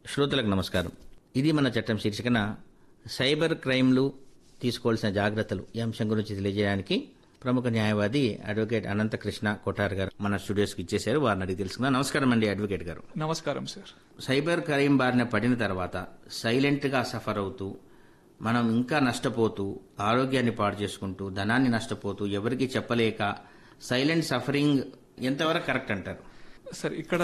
శ్రోతలకు నమస్కారం ఇది మన చట్టం శీర్షికన సైబర్ క్రైమ్లు తీసుకోవాల్సిన జాగ్రత్తలు ఈ అంశం గురించి తెలియజేయడానికి ప్రముఖ న్యాయవాది అడ్వకేట్ అనంతకృష్ణ కొఠార్ గారు మన స్టూడియోస్కి ఇచ్చేశారు వారిని అడిగి తెలుసుకుందాం నమస్కారం అండి అడ్వకేట్ గారు నమస్కారం సార్ సైబర్ క్రైమ్ బారిన పడిన తర్వాత సైలెంట్గా సఫర్ అవుతూ మనం ఇంకా నష్టపోతూ ఆరోగ్యాన్ని పాడు చేసుకుంటూ ధనాన్ని నష్టపోతూ ఎవరికి చెప్పలేక సైలెంట్ సఫరింగ్ ఎంతవరకు కరెక్ట్ అంటారు సార్ ఇక్కడ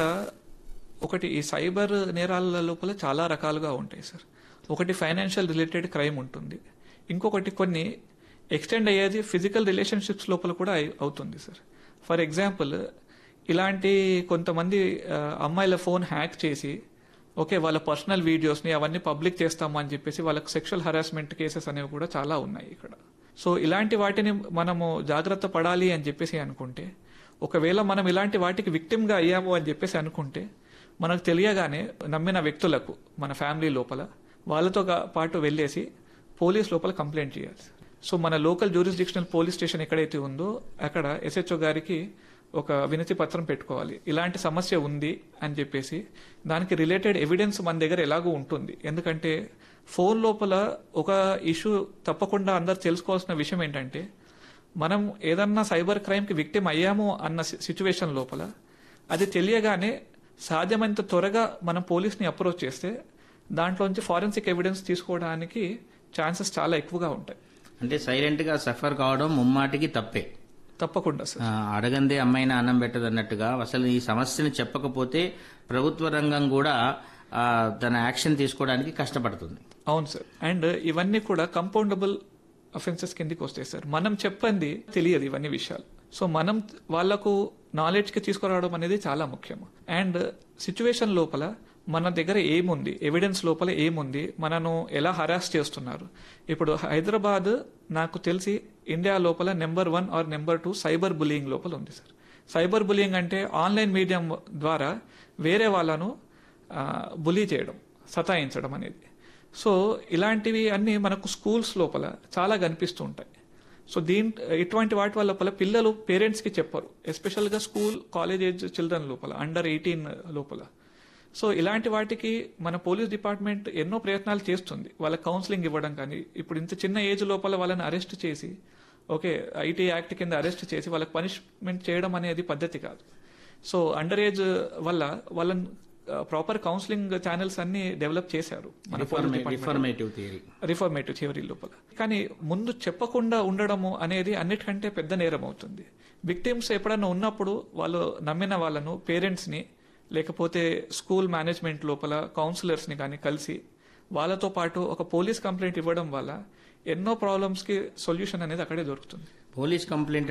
ఒకటి ఈ సైబర్ నేరాల లోపల చాలా రకాలుగా ఉంటాయి సార్ ఒకటి ఫైనాన్షియల్ రిలేటెడ్ క్రైమ్ ఉంటుంది ఇంకొకటి కొన్ని ఎక్స్టెండ్ అయ్యేది ఫిజికల్ రిలేషన్షిప్స్ లోపల కూడా అయి- అవుతుంది సార్ ఫర్ ఎగ్జాంపుల్ ఇలాంటి కొంతమంది ఆ, అమ్మాయిల ఫోన్ హ్యాక్ చేసి ఓకే వాళ్ళ పర్సనల్ వీడియోస్ని అవన్నీ పబ్లిక్ చేస్తాము అని చెప్పేసి వాళ్ళకి సెక్షువల్ హరాస్మెంట్ కేసెస్ అనేవి కూడా చాలా ఉన్నాయి ఇక్కడ సో ఇలాంటి వాటిని మనము జాగ్రత్త పడాలి అని చెప్పేసి అనుకుంటే ఒకవేళ మనం ఇలాంటి వాటికి విక్టిమ్గా అయ్యాము అని చెప్పేసి అనుకుంటే మనకు తెలియగానే నమ్మిన వ్యక్తులకు మన ఫ్యామిలీ లోపల వాళ్ళతో గా- పాటు వెళ్ళేసి పోలీస్ లోపల కంప్లైంట్ చేయాలి సో మన లోకల్ జ్యూరిస్డిక్షనల్ పోలీస్ స్టేషన్ ఎక్కడైతే ఉందో అక్కడ ఎస్హెచ్ఓ గారికి ఒక వినతి పత్రం పెట్టుకోవాలి ఇలాంటి సమస్య ఉంది అని చెప్పేసి దానికి రిలేటెడ్ ఎవిడెన్స్ మన దగ్గర ఎలాగో ఉంటుంది ఎందుకంటే ఫోన్ లోపల ఒక ఇష్యూ తప్పకుండా అందరు తెలుసుకోవాల్సిన విషయం ఏంటంటే మనం ఏదన్నా సైబర్ క్రైమ్కి విక్టిమ్ అయ్యాము అన్న సిచ్యువేషన్ లోపల అది తెలియగానే సాధ్యమైనంత త్వరగా మనం పోలీస్ని అప్రోచ్ చేస్తే దాంట్లోంచి ఫారెన్సిక్ ఎవిడెన్స్ తీసుకోవడానికి ఛాన్సెస్ చాలా ఎక్కువగా ఉంటాయి అంటే సైలెంట్గా సఫర్ కావడం ముమ్మాటికి తప్పే తప్పకుండా సార్ ఆ, అడగందే అమ్మాయిన అన్నం పెట్టదు అన్నట్టుగా అసలు ఈ సమస్యను చెప్పకపోతే ప్రభుత్వ రంగం కూడా ఆ, తన యాక్షన్ తీసుకోవడానికి కష్టపడుతుంది అవును సార్ అండ్ ఇవన్నీ కూడా కంపౌండబుల్ అఫెన్సెస్ కిందకి వస్తాయి సార్ మనం చెప్పండి తెలియదు ఇవన్నీ విషయాలు సో మనం వాళ్లకు నాలెడ్జ్ కి తీసుకురావడం అనేది చాలా ముఖ్యం అండ్ సిచ్యువేషన్ లోపల మన దగ్గర ఏముంది ఎవిడెన్స్ లోపల ఏముంది మనను ఎలా హరాస్ చేస్తున్నారు ఇప్పుడు హైదరాబాద్ నాకు తెలిసి ఇండియా లోపల number one or number two cyber bullying లోపల ఉంది సార్ సైబర్ బులియింగ్ అంటే ఆన్లైన్ మీడియం ద్వారా వేరే వాళ్ళను బులీ చేయడం సతాయించడం అనేది సో ఇలాంటివి అన్ని మనకు స్కూల్స్ లోపల చాలా కనిపిస్తూ ఉంటాయి సో దీని ఇటువంటి వాటి వల్ల లోపల పిల్లలు పేరెంట్స్కి చెప్పరు ఎస్పెషల్గా స్కూల్ కాలేజ్ ఏజ్ చిల్డ్రన్ లోపల అండర్ ఎయిటీన్ లోపల సో ఇలాంటి వాటికి మన పోలీస్ డిపార్ట్మెంట్ ఎన్నో ప్రయత్నాలు చేస్తుంది వాళ్ళ కౌన్సిలింగ్ ఇవ్వడం కానీ ఇప్పుడు ఇంత చిన్న ఏజ్ లోపల వాళ్ళని అరెస్ట్ చేసి ఓకే ఐటీ యాక్ట్ కింద అరెస్ట్ చేసి వాళ్ళకి పనిష్మెంట్ చేయడం అనేది పద్ధతి కాదు సో అండర్ ఏజ్ వల్ల వాళ్ళని ప్రాపర్ కౌన్సిలింగ్ ఛానల్స్ అన్ని డెవలప్ చేశారు మన police department reformative theory reformative theory లోపల కానీ ముందు చెప్పకుండా ఉండడము అనేది అన్నిటికంటే పెద్ద నేరం అవుతుంది విక్టిమ్స్ ఎప్పుడన్నా ఉన్నప్పుడు వాళ్ళు నమ్మిన వాళ్ళను పేరెంట్స్ని లేకపోతే స్కూల్ మేనేజ్మెంట్ లోపల కౌన్సిలర్స్ని కానీ కలిసి వాళ్ళతో పాటు ఒక పోలీస్ కంప్లైంట్ ఇవ్వడం వల్ల ఎన్నో ప్రాబ్లమ్స్కి సొల్యూషన్ అనేది అక్కడే దొరుకుతుంది పోలీస్ కంప్లైంట్